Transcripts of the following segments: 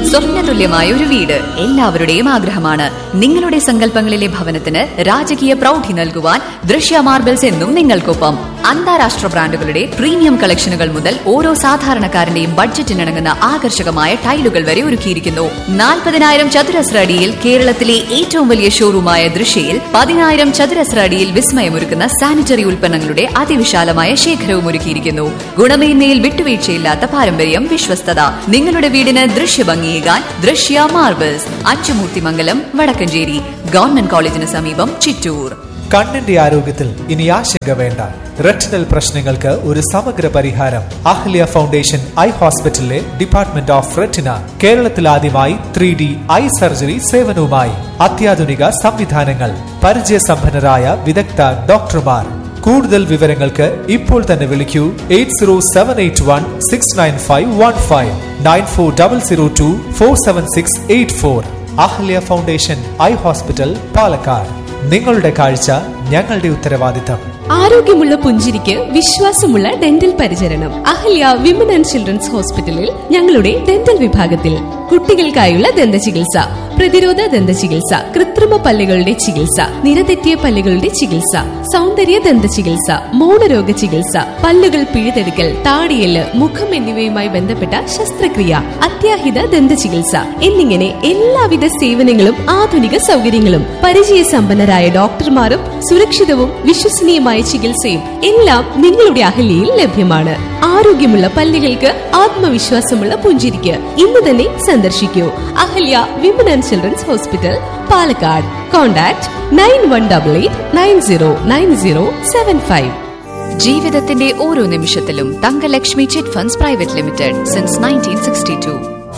സ്വപ്നതുല്യമായ ഒരു വീട് എല്ലാവരുടെയും ആഗ്രഹമാണ് നിങ്ങളുടെ സങ്കല്പങ്ങളിലെ ഭവനത്തിന് രാജകീയ പ്രൗഢി നൽകുവാൻ ദൃശ്യ മാർബിൾസ് എന്നും നിങ്ങൾക്കൊപ്പം അന്താരാഷ്ട്ര ബ്രാൻഡുകളുടെ പ്രീമിയം കളക്ഷനുകൾ മുതൽ ഓരോ സാധാരണക്കാരന്റെയും ബഡ്ജറ്റിനിണങ്ങുന്ന ആകർഷകമായ ടൈലുകൾ വരെ ഒരുക്കിയിരിക്കുന്നു നാൽപ്പതിനായിരം ചതുരശ്ര അടിയിൽ കേരളത്തിലെ ഏറ്റവും വലിയ ഷോറൂമായ ദൃശ്യയിൽ പതിനായിരം ചതുരശ്ര അടിയിൽ വിസ്മയമൊരുക്കുന്ന സാനിറ്ററി ഉൽപ്പന്നങ്ങളുടെ അതിവിശാലമായ ശേഖരവും ഒരുക്കിയിരിക്കുന്നു ഗുണമേന്മയിൽ വിട്ടുവീഴ്ചയില്ലാത്ത പാരമ്പര്യം വിശ്വസ്തത നിങ്ങളുടെ വീടിന് ദൃശ്യഭംഗിയേകാൻ ദൃശ്യ മാർബിൾസ് അച്ചുമൂർത്തിമംഗലം വടക്കഞ്ചേരി ഗവൺമെന്റ് കോളേജിന് സമീപം ചിറ്റൂർ കണ്ണിന്റെ ആരോഗ്യത്തിൽ ഇനി ആശങ്ക വേണ്ട റെറ്റിനൽ പ്രശ്നങ്ങൾക്ക് ഒരു സമഗ്ര പരിഹാരം അഹ്ല്യ ഫൗണ്ടേഷൻ ഐ ഹോസ്പിറ്റലിലെ ഡിപ്പാർട്ട്മെന്റ് ഓഫ് റെറ്റിന കേരളത്തിൽ ആദ്യമായി ത്രീ ഡി ഐ സർജറി സേവനവുമായി അത്യാധുനിക സംവിധാനങ്ങൾ പരിചയസമ്പന്നരായ വിദഗ്ധ ഡോക്ടർമാർ കൂടുതൽ വിവരങ്ങൾക്ക് ഇപ്പോൾ തന്നെ വിളിക്കൂ eight zero seven eight one six nine five one five nine four double zero two four seven six eight four Ahalya foundation eye hospital Palakkad നിങ്ങളുടെ കാഴ്ച ഞങ്ങളുടെ ഉത്തരവാദിത്തം ആരോഗ്യമുള്ള പുഞ്ചിരിക്ക് വിശ്വാസമുള്ള ഡെന്റൽ പരിചരണം അഹല്യ വിമൻ ആൻഡ് ചിൽഡ്രൻസ് ഹോസ്പിറ്റലിൽ ഞങ്ങളുടെ ഡെന്റൽ വിഭാഗത്തിൽ കുട്ടികൾക്കായുള്ള ദന്ത ചികിത്സ പ്രതിരോധ ദന്ത ചികിത്സ കൃത്രിമ പല്ലുകളുടെ ചികിത്സ നിരതെറ്റിയ പല്ലുകളുടെ ചികിത്സ സൗന്ദര്യ ദന്ത ചികിത്സ മൗനരോഗ ചികിത്സ പല്ലുകൾ പിഴുതെടുക്കൽ താടിയല് മുഖം എന്നിവയുമായി ബന്ധപ്പെട്ട ശസ്ത്രക്രിയ അത്യാഹിത ദന്ത ചികിത്സ എന്നിങ്ങനെ എല്ലാവിധ സേവനങ്ങളും ആധുനിക സൗകര്യങ്ങളും പരിചയസമ്പന്നരായ ഡോക്ടർമാരും സുരക്ഷിതവും വിശ്വസനീയമായ ചികിത്സയും എല്ലാം നിങ്ങളുടെ അഹല്യയിൽ ലഭ്യമാണ് ആരോഗ്യമുള്ള പല്ലുകൾക്ക് ആത്മവിശ്വാസമുള്ള പുഞ്ചിരിക്ക് ഇന്ന് തന്നെ സന്ദർശിക്കൂ Ahalya women and children's hospital Palakkad contact nine one double eight nine zero nine zero seven five ജീവിതത്തിന്റെ ഓരോ നിമിഷത്തിലും Thankalakshmi chit funds private limited since nineteen sixty two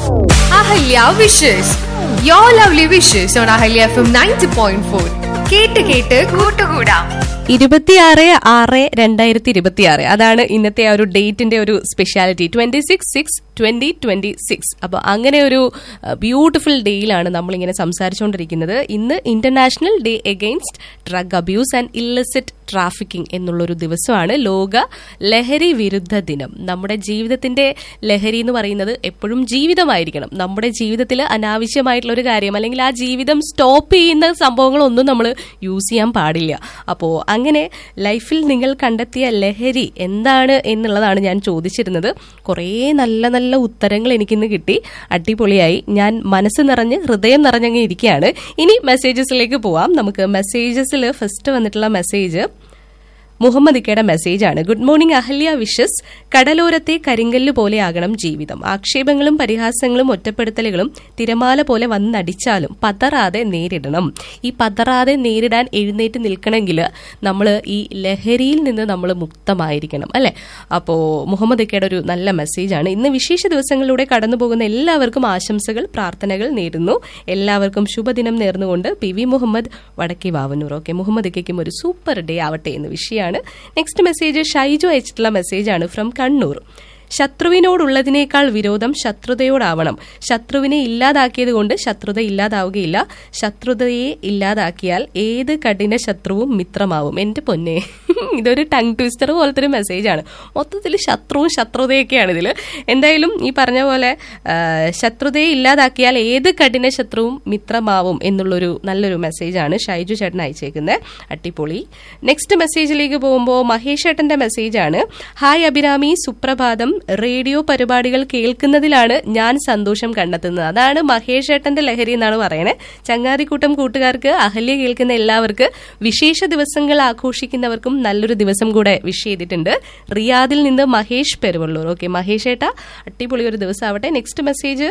Ahalya wishes you lovely wishes on Ahalya F M ninety point four കേട്ട് കേട്ട് കൂട്ടുകൂടാം ഇരുപത്തിയാറ് ആറ് രണ്ടായിരത്തി ഇരുപത്തിയാറ് അതാണ് ഇന്നത്തെ ആ ഒരു ഡേറ്റിന്റെ ഒരു speciality twenty six six twenty twenty six അപ്പോൾ അങ്ങനെ ഒരു ബ്യൂട്ടിഫുൾ ഡേയിലാണ് നമ്മളിങ്ങനെ സംസാരിച്ചുകൊണ്ടിരിക്കുന്നത് ഇന്ന് international day against drug abuse and illicit trafficking എന്നുള്ളൊരു ദിവസമാണ് ലോക ലഹരി വിരുദ്ധ ദിനം നമ്മുടെ ജീവിതത്തിന്റെ ലഹരി എന്ന് പറയുന്നത് എപ്പോഴും ജീവിതമായിരിക്കണം നമ്മുടെ ജീവിതത്തിൽ അനാവശ്യമായിട്ടുള്ള ഒരു കാര്യം അല്ലെങ്കിൽ ആ ജീവിതം സ്റ്റോപ്പ് ചെയ്യുന്ന സംഭവങ്ങളൊന്നും നമ്മൾ യൂസ് ചെയ്യാൻ പാടില്ല അപ്പോൾ അങ്ങനെ ലൈഫിൽ നിങ്ങൾ കണ്ടെത്തിയ ലഹരി എന്താണ് എന്നുള്ളതാണ് ഞാൻ ചോദിച്ചിരുന്നത് കുറേ നല്ല നല്ല ഉത്തരങ്ങൾ എനിക്കിന്ന് കിട്ടി അടിപൊളിയായി ഞാൻ മനസ്സ് നിറഞ്ഞ് ഹൃദയം നിറഞ്ഞങ്ങ് ഇരിക്കുകയാണ് ഇനി മെസ്സേജസിലേക്ക് പോവാം നമുക്ക് മെസ്സേജസിൽ ഫസ്റ്റ് വന്നിട്ടുള്ള മെസ്സേജ് മുഹമ്മദ് ഇക്കയുടെ മെസ്സേജാണ് ഗുഡ് മോർണിംഗ് അഹല്യ വിഷസ് കടലോരത്തെ കരിങ്കല്ല് പോലെയാകണം ജീവിതം ആക്ഷേപങ്ങളും പരിഹാസങ്ങളും ഒറ്റപ്പെടുത്തലുകളും തിരമാല പോലെ വന്നടിച്ചാലും പതറാതെ നേരിടണം ഈ പതറാതെ നേരിടാൻ എഴുന്നേറ്റ് നിൽക്കണമെങ്കിൽ നമ്മൾ ഈ ലഹരിയിൽ നിന്ന് നമ്മൾ മുക്തമായിരിക്കണം അല്ലെ അപ്പോ മുഹമ്മദ് ഇക്കയുടെ ഒരു നല്ല മെസ്സേജാണ് ഇന്ന് വിശേഷ ദിവസങ്ങളിലൂടെ കടന്നു പോകുന്ന എല്ലാവർക്കും ആശംസകൾ പ്രാർത്ഥനകൾ നേരുന്നു എല്ലാവർക്കും ശുഭദിനം നേർന്നുകൊണ്ട് പി വി മുഹമ്മദ് വടക്കേ വാവന്നൂർ ഓക്കെ മുഹമ്മദ് ഇക്കയ്ക്കും ഒരു സൂപ്പർ ഡേ ആവട്ടെ എന്ന് വിഷയമാണ് നെക്സ്റ്റ് മെസ്സേജ് ഷൈജു അയച്ചിട്ടുള്ള മെസ്സേജാണ് ഫ്രം കണ്ണൂർ ശത്രുവിനോടുള്ളതിനേക്കാൾ വിരോധം ശത്രുതയോടാവണം ശത്രുവിനെ ഇല്ലാതാക്കിയത് കൊണ്ട് ശത്രുത ഇല്ലാതാവുകയില്ല ശത്രുതയെ ഇല്ലാതാക്കിയാൽ ഏത് കഠിന ശത്രുവും മിത്രമാവും എന്റെ പൊന്നെ ഇതൊരു ടങ് ട്വിസ്റ്റർ പോലത്തെ ഒരു മെസ്സേജാണ് മൊത്തത്തിൽ ശത്രുവും ശത്രുതയൊക്കെയാണ് ഇതിൽ എന്തായാലും ഈ പറഞ്ഞ പോലെ ആ, ശത്രുതയെ ഇല്ലാതാക്കിയാൽ ഏത് കഠിന ശത്രുവും മിത്രമാവും എന്നുള്ളൊരു നല്ലൊരു മെസ്സേജാണ് ഷൈജു ചേട്ടൻ അയച്ചേക്കുന്നത് അട്ടിപ്പൊളി നെക്സ്റ്റ് മെസ്സേജിലേക്ക് പോകുമ്പോൾ മഹേഷ് ചേട്ടന്റെ മെസ്സേജാണ് ഹായ് അഭിരാമി സുപ്രഭാതം റേഡിയോ പരിപാടികൾ കേൾക്കുന്നതിലാണ് ഞാൻ സന്തോഷം കണ്ടെത്തുന്നത് അതാണ് മഹേഷ് ചേട്ടന്റെ ലഹരി എന്നാണ് പറയണേ ചങ്ങാതിക്കൂട്ടം കൂട്ടുകാർക്ക് അഹല്യ കേൾക്കുന്ന എല്ലാവർക്ക് വിശേഷ ദിവസങ്ങൾ ആഘോഷിക്കുന്നവർക്കും നല്ലൊരു ദിവസം കൂടെ വിഷ് ചെയ്തിട്ടുണ്ട് റിയാദിൽ നിന്ന് മഹേഷ് പെരുവള്ളൂർ ഓക്കെ മഹേഷ് ചേട്ടാ അടിപൊളി ഒരു ദിവസം ആവട്ടെ നെക്സ്റ്റ് മെസ്സേജ്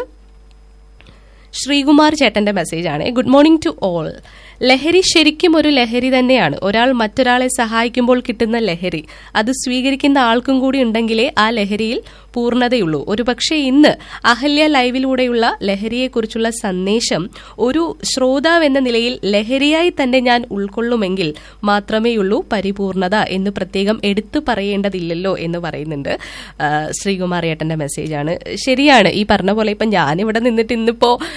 ശ്രീകുമാർ ചേട്ടന്റെ മെസ്സേജാണ് ഗുഡ് മോർണിംഗ് ടു ഓൾ ലഹരി ശരിക്കും ഒരു ലഹരി തന്നെയാണ് ഒരാൾ മറ്റൊരാളെ സഹായിക്കുമ്പോൾ കിട്ടുന്ന ലഹരി അത് സ്വീകരിക്കുന്ന ആൾക്കും കൂടി ഉണ്ടെങ്കിലേ ആ ലഹരിയിൽ പൂർണ്ണതയുള്ളൂ ഒരുപക്ഷെ ഇന്ന് അഹല്യ ലൈവിലൂടെയുള്ള ലഹരിയെക്കുറിച്ചുള്ള സന്ദേശം ഒരു ശ്രോതാവ് എന്ന നിലയിൽ ലഹരിയായി തന്നെ ഞാൻ ഉൾക്കൊള്ളുമെങ്കിൽ മാത്രമേയുള്ളൂ പരിപൂർണത എന്ന് പ്രത്യേകം എടുത്തു പറയേണ്ടതില്ലല്ലോ എന്ന് പറയുന്നുണ്ട് ആ, ശ്രീകുമാർ ഏട്ടന്റെ മെസ്സേജാണ് ശരിയാണ് ഈ പറഞ്ഞ പോലെ ഇപ്പം ഞാനിവിടെ നിന്നിട്ട് ഇന്നിപ്പോ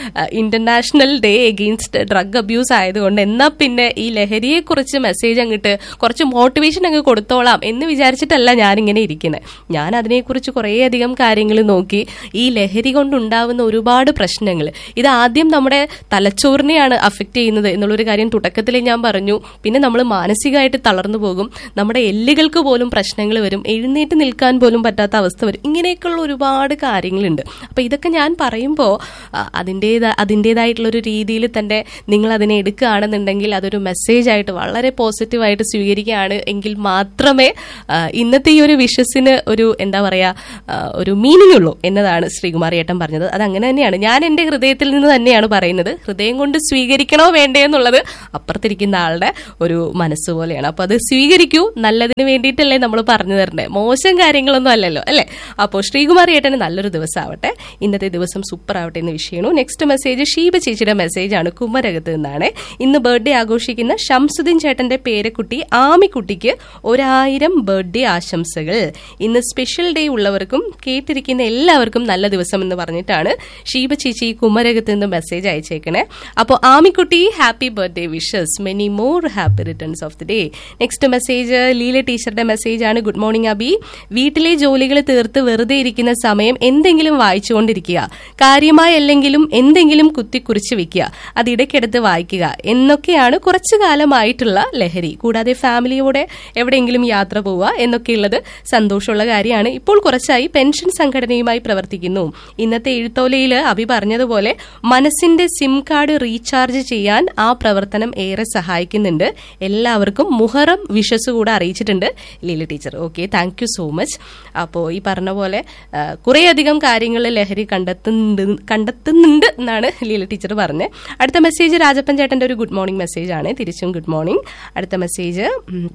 international day against drug abuse ആയതുകൊണ്ട് എന്നാ പിന്നെ ഈ ലഹരിയെ കുറിച്ച് മെസ്സേജ് അങ്ങിട്ട് കുറച്ച് മോട്ടിവേഷൻ അങ്ങ് കൊടുത്തോളാം എന്ന് വിചാരിച്ചിട്ടല്ല ഞാൻ ഇങ്ങനെ ഇരിക്കുന്നത് ഞാൻ അതിനെക്കുറിച്ച് കുറേയധികം കാര്യങ്ങൾ നോക്കി ഈ ലഹരി കൊണ്ടുണ്ടാവുന്ന ഒരുപാട് പ്രശ്നങ്ങൾ ഇത് ആദ്യം നമ്മുടെ തലച്ചോറിനെയാണ് അഫക്റ്റ് ചെയ്യുന്നത് എന്നുള്ളൊരു കാര്യം തുടക്കത്തിൽ ഞാൻ പറഞ്ഞു പിന്നെ നമ്മൾ മാനസികമായിട്ട് തളർന്നു പോകും നമ്മുടെ എല്ലുകൾക്ക് പോലും പ്രശ്നങ്ങൾ വരും എഴുന്നേറ്റ് നിൽക്കാൻ പോലും പറ്റാത്ത അവസ്ഥ വരും ഇങ്ങനെയൊക്കെയുള്ള ഒരുപാട് കാര്യങ്ങളുണ്ട് അപ്പൊ ഇതൊക്കെ ഞാൻ പറയുമ്പോൾ അതിൻ്റെതാ അതിൻ്റെതായിട്ടുള്ളൊരു രീതിയിൽ തന്നെ നിങ്ങൾ അതിനെ എടുക്കുകയാണെന്നുണ്ടെങ്കിൽ അതൊരു മെസ്സേജ് ആയിട്ട് വളരെ പോസിറ്റീവായിട്ട് സ്വീകരിക്കുകയാണ് എങ്കിൽ മാത്രമേ ആ, ഇന്നത്തെ ഈ ഒരു വിഷസിന് ഒരു എന്താ പറയാ ആ, ഒരു മീനിങ് ഉള്ളൂ എന്നതാണ് ശ്രീകുമാർ ഏട്ടൻ പറഞ്ഞത് അത് അങ്ങനെ തന്നെയാണ് ഞാൻ എന്റെ ഹൃദയത്തിൽ നിന്ന് തന്നെയാണ് പറയുന്നത് ഹൃദയം കൊണ്ട് സ്വീകരിക്കണോ വേണ്ടേ എന്നുള്ളത് അപ്പുറത്തിരിക്കുന്ന ആളുടെ ഒരു മനസ്സ് പോലെയാണ് അപ്പൊ അത് സ്വീകരിക്കൂ നല്ലതിന് വേണ്ടിയിട്ടല്ലേ നമ്മൾ പറഞ്ഞു തരണ്ടേ മോശം കാര്യങ്ങളൊന്നും അല്ലല്ലോ അല്ലേ അപ്പോൾ ശ്രീകുമാർ ഏട്ടന് നല്ലൊരു ദിവസം ആവട്ടെ ഇന്നത്തെ ദിവസം സൂപ്പർ ആവട്ടെ എന്ന് വിഷയണു നെക്സ്റ്റ് മെസ്സേജ് ഷീബ ചേച്ചിയുടെ മെസ്സേജ് ആണ് കുമരകത്ത് നിന്നാണ് ഇന്ന് ബർത്ത്ഡേ ആഘോഷിക്കുന്ന ഷംസുദ്ദീൻ ചേട്ടന്റെ പേരക്കുട്ടി ആമിക്കുട്ടിക്ക് ഒരായിരം ബർത്ത്ഡേ ആശംസകൾ ഇന്ന് സ്പെഷ്യൽ ഡേ ഉള്ളവർക്കും കേട്ടിരിക്കുന്ന എല്ലാവർക്കും നല്ല ദിവസം എന്ന് പറഞ്ഞിട്ടാണ് ഷീബ ചേച്ചി കുമരകത്ത് നിന്ന് മെസ്സേജ് അയച്ചേക്കണേ അപ്പോൾ Aamikutty happy birthday wishes many more happy returns of the day next message Leela ടീച്ചറുടെ മെസ്സേജ് ആണ് ഗുഡ് മോർണിംഗ് അബി വീട്ടിലെ ജോലികൾ തീർത്ത് വെറുതെ ഇരിക്കുന്ന സമയം എന്തെങ്കിലും വായിച്ചുകൊണ്ടിരിക്കുക കാര്യമായല്ലെങ്കിലും എന്തെങ്കിലും കുത്തിക്കുറിച്ച് വെക്കുക അത് ഇടയ്ക്കെടുത്ത് വായിക്കുക എന്നൊക്കെയാണ് കുറച്ചു കാലമായിട്ടുള്ള ലഹരി കൂടാതെ ഫാമിലിയോടെ എവിടെയെങ്കിലും യാത്ര പോവുക എന്നൊക്കെയുള്ളത് സന്തോഷമുള്ള കാര്യമാണ് ഇപ്പോൾ കുറച്ചായി പെൻഷൻ സംഘടനയുമായി പ്രവർത്തിക്കുന്നു ഇന്നത്തെ എഴുത്തോലയിൽ അഭി പറഞ്ഞതുപോലെ മനസ്സിന്റെ സിം കാർഡ് റീചാർജ് ചെയ്യാൻ ആ പ്രവർത്തനം ഏറെ സഹായിക്കുന്നുണ്ട് എല്ലാവർക്കും മുഹറം വിഷസ് കൂടെ അറിയിച്ചിട്ടുണ്ട് Leela teacher okay thank you so much അപ്പോൾ ഈ പറഞ്ഞ പോലെ ആ, കുറേയധികം കാര്യങ്ങൾ ലഹരി കണ്ടെത്തുന്നുണ്ട് കണ്ടെത്തുന്നുണ്ട് എന്നാണ് ലീല ടീച്ചർ പറഞ്ഞത് അടുത്ത മെസ്സേജ് രാജപ്പൻ ചേട്ടന്റെ ഒരു ഗുഡ് മോർണിംഗ് മെസ്സേജ് ആണ് തിരിച്ചും ഗുഡ് മോർണിംഗ് അടുത്ത മെസ്സേജ് ഉം,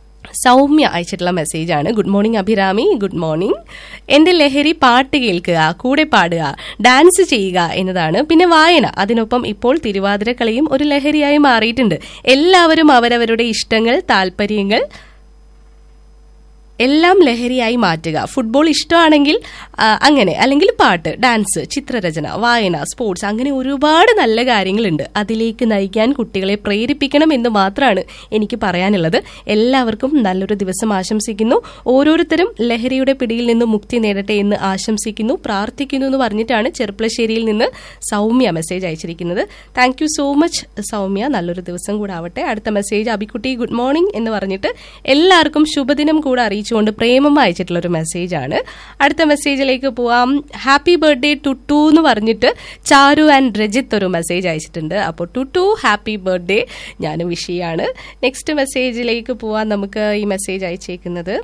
സൗമ്യ അയച്ചിട്ടുള്ള മെസ്സേജ് ആണ് good morning Abhirami good morning എന്റെ ലഹരി പാട്ട് കേൾക്കുക കൂടെ പാടുക ഡാൻസ് ചെയ്യുക എന്നതാണ് പിന്നെ വായന അതിനൊപ്പം ഇപ്പോൾ തിരുവാതിരക്കളിയും ഒരു ലഹരിയായി മാറിയിട്ടുണ്ട് എല്ലാവരും അവരവരുടെ ഇഷ്ടങ്ങൾ താല്പര്യങ്ങൾ എല്ലാം ലഹരിയായി മാറ്റുക ഫുട്ബോൾ ഇഷ്ടമാണെങ്കിൽ ആ, അങ്ങനെ അല്ലെങ്കിൽ പാട്ട് ഡാൻസ് ചിത്രരചന വായന സ്പോർട്സ് അങ്ങനെ ഒരുപാട് നല്ല കാര്യങ്ങളുണ്ട് അതിലേക്ക് നയിക്കാൻ കുട്ടികളെ പ്രേരിപ്പിക്കണം എന്ന് മാത്രമാണ് എനിക്ക് പറയാനുള്ളത് എല്ലാവർക്കും നല്ലൊരു ദിവസം ആശംസിക്കുന്നു ഓരോരുത്തരും ലഹരിയുടെ പിടിയിൽ നിന്ന് മുക്തി നേടട്ടെ എന്ന് ആശംസിക്കുന്നു പ്രാർത്ഥിക്കുന്നു എന്ന് പറഞ്ഞിട്ടാണ് ചെറുപ്പളശ്ശേരിയിൽ നിന്ന് സൗമ്യ മെസ്സേജ് അയച്ചിരിക്കുന്നത് thank you so much Soumya നല്ലൊരു ദിവസം കൂടെ ആവട്ടെ അടുത്ത മെസ്സേജ് അബിക്കുട്ടി ഗുഡ് മോർണിംഗ് എന്ന് പറഞ്ഞിട്ട് എല്ലാവർക്കും ശുഭദിനം കൂടെ അറിയിച്ചുകൊണ്ട് പ്രേമം അയച്ചിട്ടുള്ള ഒരു മെസ്സേജ് ആണ് അടുത്ത മെസ്സേജിലേക്ക് പോവാം ഹാപ്പി ബർത്ത്ഡേ ടുട്ടു എന്ന് പറഞ്ഞിട്ട് ചാരു ആൻഡ് രജിത്ത് ഒരു മെസ്സേജ് അയച്ചിട്ടുണ്ട് അപ്പോൾ ടുട്ടു ഹാപ്പി ബർത്ത്ഡേ ഞാനും വിഷ് ചെയ്യാണ് നെക്സ്റ്റ് മെസ്സേജിലേക്ക് പോവാൻ നമുക്ക് ഈ മെസ്സേജ് അയച്ചേക്കുന്നത്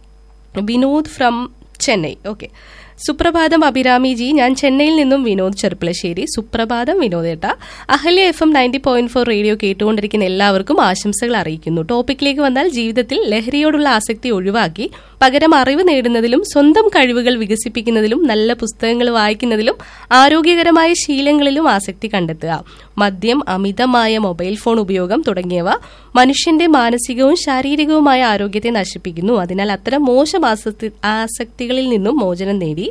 വിനോദ് ഫ്രം ചെന്നൈ ഓക്കെ സുപ്രഭാതം അഭിരാമി ജി ഞാൻ ചെന്നൈയിൽ നിന്നും വിനോദ് ചെറുപ്പളശ്ശേരി സുപ്രഭാതം വിനോദേട്ട Ahalya F M ninety point four radio കേട്ടുകൊണ്ടിരിക്കുന്ന എല്ലാവർക്കും ആശംസകൾ അറിയിക്കുന്നു ടോപ്പിക്കിലേക്ക് വന്നാൽ ജീവിതത്തിൽ ലഹരിയോടുള്ള ആസക്തി ഒഴിവാക്കി പകരം അറിവ് നേടുന്നതിലും സ്വന്തം കഴിവുകൾ വികസിപ്പിക്കുന്നതിലും നല്ല പുസ്തകങ്ങൾ വായിക്കുന്നതിലും ആരോഗ്യകരമായ ശീലങ്ങളിലും ആസക്തി കണ്ടെത്തുക മദ്യം അമിതമായ മൊബൈൽ ഫോൺ ഉപയോഗം തുടങ്ങിയവ മനുഷ്യന്റെ മാനസികവും ശാരീരികവുമായ ആരോഗ്യത്തെ നശിപ്പിക്കുന്നു അതിനാൽ അത്തരം മോശം ആസക്തി ആസക്തികളിൽ നിന്നും മോചനം നേടി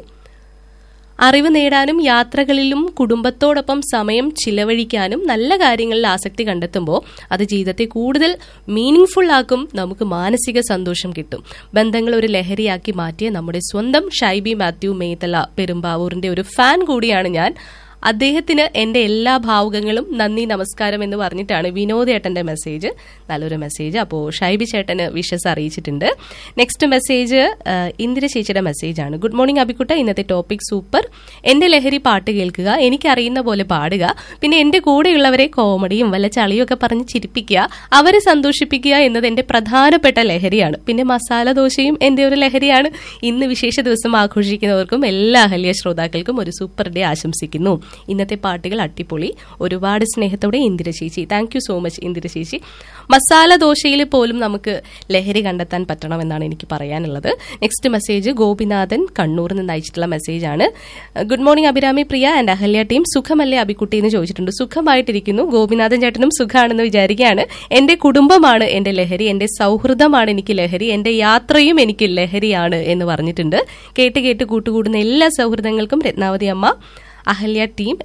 അറിവ് നേടാനും യാത്രകളിലും കുടുംബത്തോടൊപ്പം സമയം ചിലവഴിക്കാനും നല്ല കാര്യങ്ങളിൽ ആസക്തി കണ്ടെത്തുമ്പോൾ അത് ജീവിതത്തെ കൂടുതൽ മീനിങ് ഫുൾ ആക്കും നമുക്ക് മാനസിക സന്തോഷം കിട്ടും ബന്ധങ്ങൾ ഒരു ലഹരിയാക്കി മാറ്റിയ നമ്മുടെ സ്വന്തം ഷൈബി മാത്യു മേത്തല പെരുമ്പാവൂരിന്റെ ഒരു ഫാൻ കൂടിയാണ് ഞാൻ അദ്ദേഹത്തിന് എന്റെ എല്ലാ ഭാവുകങ്ങളും നന്ദി നമസ്കാരം എന്ന് പറഞ്ഞിട്ടാണ് വിനോദേട്ടന്റെ മെസ്സേജ് നല്ലൊരു മെസ്സേജ് അപ്പോൾ ഷൈബി ചേട്ടന് വിഷസ് അറിയിച്ചിട്ടുണ്ട് നെക്സ്റ്റ് മെസ്സേജ് ആ, ഇന്ദിര ചേച്ചിയുടെ മെസ്സേജ് ആണ് ഗുഡ് മോർണിംഗ് അബിക്കുട്ട ഇന്നത്തെ ടോപ്പിക് സൂപ്പർ എന്റെ ലഹരി പാട്ട് കേൾക്കുക എനിക്കറിയുന്ന പോലെ പാടുക പിന്നെ എന്റെ കൂടെയുള്ളവരെ കോമഡിയും വല്ല ചളിയും ഒക്കെ പറഞ്ഞ് ചിരിപ്പിക്കുക അവരെ സന്തോഷിപ്പിക്കുക എന്നത് എന്റെ പ്രധാനപ്പെട്ട ലഹരിയാണ് പിന്നെ മസാല ദോശയും എന്റെ ഒരു ലഹരിയാണ് ഇന്ന് വിശേഷ ദിവസം ആഘോഷിക്കുന്നവർക്കും എല്ലാ അഹല്യ ശ്രോതാക്കൾക്കും ഒരു സൂപ്പർ ഡേ ആശംസിക്കുന്നു ഇന്നത്തെ പാട്ടുകൾ അട്ടിപ്പൊളി ഒരുപാട് സ്നേഹത്തോടെ ഇന്ദിര ചേച്ചി thank you so much Indira ചേച്ചി മസാല ദോശയിൽ പോലും നമുക്ക് ലഹരി കണ്ടെത്താൻ പറ്റണമെന്നാണ് എനിക്ക് പറയാനുള്ളത് നെക്സ്റ്റ് മെസ്സേജ് ഗോപിനാഥൻ കണ്ണൂരിൽ നിന്ന് അയച്ചിട്ടുള്ള മെസ്സേജ് ആണ് good morning Abhirami Priya and Ahalya team സുഖമല്ലേ അബിക്കുട്ടി എന്ന് ചോദിച്ചിട്ടുണ്ട് സുഖമായിട്ടിരിക്കുന്നു ഗോപിനാഥൻ ചേട്ടനും സുഖമാണെന്ന് വിചാരിക്കുകയാണ് എന്റെ കുടുംബമാണ് എന്റെ ലഹരി എന്റെ സൗഹൃദമാണ് എനിക്ക് ലഹരി എന്റെ യാത്രയും എനിക്ക് ലഹരിയാണ് എന്ന് പറഞ്ഞിട്ടുണ്ട് കേട്ട് കേട്ട് കൂട്ടുകൂടുന്ന എല്ലാ സൗഹൃദങ്ങൾക്കും രത്നാവതി അമ്മ അഹല്യ ടീം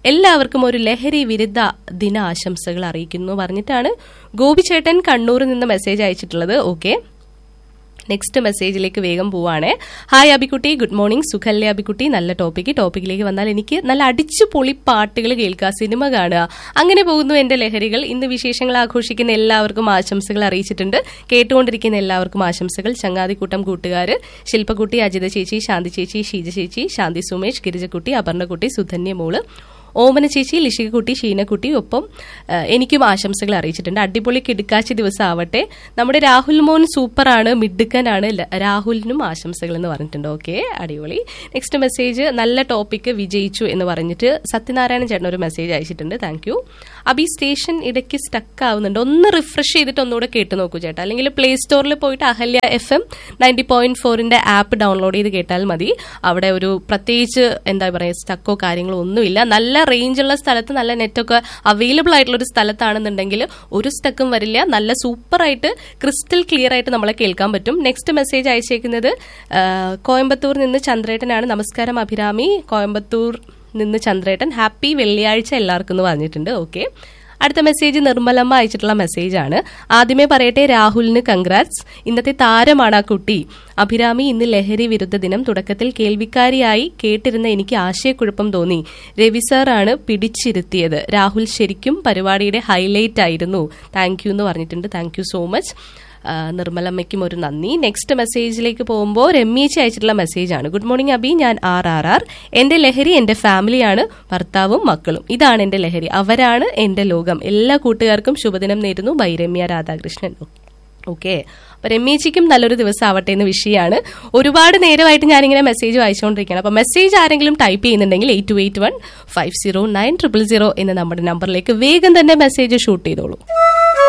എല്ലാവർക്കും ഒരു ലഹരി വിരുദ്ധ ദിന ആശംസകൾ അറിയിക്കുന്നു പറഞ്ഞിട്ടാണ് ഗോപിചേട്ടൻ കണ്ണൂരിൽ നിന്ന് മെസ്സേജ് അയച്ചിട്ടുള്ളത് ഓക്കെ നെക്സ്റ്റ് മെസ്സേജിലേക്ക് വേഗം പോവാണ് ഹായ് അബിക്കുട്ടി ഗുഡ് മോർണിംഗ് സുഖല്ലേ അബിക്കുട്ടി നല്ല ടോപ്പിക്ക് ടോപ്പിക്കിലേക്ക് വന്നാൽ എനിക്ക് നല്ല അടിച്ചു പൊളി പാട്ടുകൾ കേൾക്കുക സിനിമ കാണുക അങ്ങനെ പോകുന്നു എന്റെ ലഹരികൾ ഇന്ന് വിശേഷങ്ങൾ ആഘോഷിക്കുന്ന എല്ലാവർക്കും ആശംസകൾ അറിയിച്ചിട്ടുണ്ട് കേട്ടുകൊണ്ടിരിക്കുന്ന എല്ലാവർക്കും ആശംസകൾ ചങ്ങാതിക്കൂട്ടം കൂട്ടുകാർ ശില്പക്കുട്ടി അജിത ചേച്ചി ശാന്തി ചേച്ചി ഷീജ ചേച്ചി ശാന്തി സുമേഷ് ഗിരിജക്കുട്ടി അപർണക്കുട്ടി സുധന്യ മോള് ഓമന ചേച്ചി ലിഷികക്കുട്ടി ഷീനക്കുട്ടി ഒപ്പം ആ, എനിക്കും ആശംസകൾ അറിയിച്ചിട്ടുണ്ട് അടിപൊളി കിടുക്കാച്ചി ദിവസം ആവട്ടെ നമ്മുടെ രാഹുൽ മോൻ സൂപ്പറാണ് മിടുക്കനാണ് ല- രാഹുലിനും ആശംസകൾ എന്ന് പറഞ്ഞിട്ടുണ്ട് ഓക്കെ അടിപൊളി നെക്സ്റ്റ് മെസ്സേജ് നല്ല ടോപ്പിക്ക് വിജയിച്ചു എന്ന് പറഞ്ഞിട്ട് സത്യനാരായണൻ ചേട്ടൻ ഒരു മെസ്സേജ് അയച്ചിട്ടുണ്ട് താങ്ക് യു അബി സ്റ്റേഷൻ ഇടയ്ക്ക് സ്റ്റക്ക് ആവുന്നുണ്ട് ഒന്ന് റിഫ്രഷ് ചെയ്തിട്ട് ഒന്നുകൂടെ കേട്ട് നോക്കൂ ചേട്ടാ അല്ലെങ്കിൽ പ്ലേ സ്റ്റോറിൽ പോയിട്ട് Ahalya F M ninety point ഫോറിന്റെ ആപ്പ് ഡൗൺലോഡ് ചെയ്ത് കേട്ടാൽ മതി അവിടെ ഒരു പ്രത്യേകിച്ച് എന്താ പറയുക സ്റ്റക്കോ കാര്യങ്ങളോ ഒന്നുമില്ല നല്ല റേഞ്ച് ഉള്ള സ്ഥലത്ത് നല്ല നെറ്റൊക്കെ അവൈലബിൾ ആയിട്ടുള്ള ഒരു സ്ഥലത്താണെന്നുണ്ടെങ്കിൽ ഒരു സ്റ്റക്കും വരില്ല നല്ല സൂപ്പറായിട്ട് ക്രിസ്റ്റൽ ക്ലിയർ ആയിട്ട് നമ്മളെ കേൾക്കാൻ പറ്റും നെക്സ്റ്റ് മെസ്സേജ് അയച്ചേക്കുന്നത് ആ, കോയമ്പത്തൂർ നിന്ന് ചന്ദ്രേട്ടനാണ് നമസ്കാരം അഭിരാമി കോയമ്പത്തൂർ നിന്ന് ചന്ദ്രേട്ടൻ ഹാപ്പി വെള്ളിയാഴ്ച എല്ലാവർക്കും എന്ന് പറഞ്ഞിട്ടുണ്ട് ഓക്കെ അടുത്ത മെസ്സേജ് നിർമ്മലമ്മ അയച്ചിട്ടുള്ള മെസ്സേജാണ് ആദ്യമേ പറയട്ടെ രാഹുലിന് കൺഗ്രാറ്റ്സ് ഇന്നത്തെ താരമാണ് ആ കുട്ടി അഭിരാമി ഇന്ന് ലഹരി വിരുദ്ധ ദിനം തുടക്കത്തിൽ കേൾവിക്കാരിയായി കേട്ടിരുന്ന എനിക്ക് ആശയക്കുഴപ്പം തോന്നി രവി സാറാണ് പിടിച്ചിരുത്തിയത് രാഹുൽ ശരിക്കും പരിപാടിയുടെ ഹൈലൈറ്റ് ആയിരുന്നു താങ്ക് യു എന്ന് പറഞ്ഞിട്ടുണ്ട് താങ്ക് യു സോ മച്ച് ആ, നിർമ്മലമ്മയ്ക്കും ഒരു നന്ദി നെക്സ്റ്റ് മെസ്സേജിലേക്ക് പോകുമ്പോൾ രമ്യേച്ചി അയച്ചിട്ടുള്ള മെസ്സേജാണ് ഗുഡ് മോർണിംഗ് അബി ഞാൻ ആർ ആർ ആർ എന്റെ ലഹരി എന്റെ ഫാമിലിയാണ് ഭർത്താവും മക്കളും ഇതാണ് എന്റെ ലഹരി അവരാണ് എന്റെ ലോകം എല്ലാ കൂട്ടുകാർക്കും ശുഭദിനം നേരുന്നു ബൈ രമ്യ രാധാകൃഷ്ണൻ ഓക്കെ അപ്പൊ രമ്യേച്ചിക്കും നല്ലൊരു ദിവസം ആവട്ടെ എന്ന് വിഷയമാണ് ഒരുപാട് നേരമായിട്ട് ഞാനിങ്ങനെ മെസ്സേജ് വായിച്ചുകൊണ്ടിരിക്കുകയാണ് അപ്പൊ മെസ്സേജ് ആരെങ്കിലും ടൈപ്പ് ചെയ്യുന്നുണ്ടെങ്കിൽ eight two eight one five zero nine triple zero എന്ന നമ്മുടെ നമ്പറിലേക്ക് വേഗം തന്നെ മെസ്സേജ് ഷൂട്ട് ചെയ്തോളൂ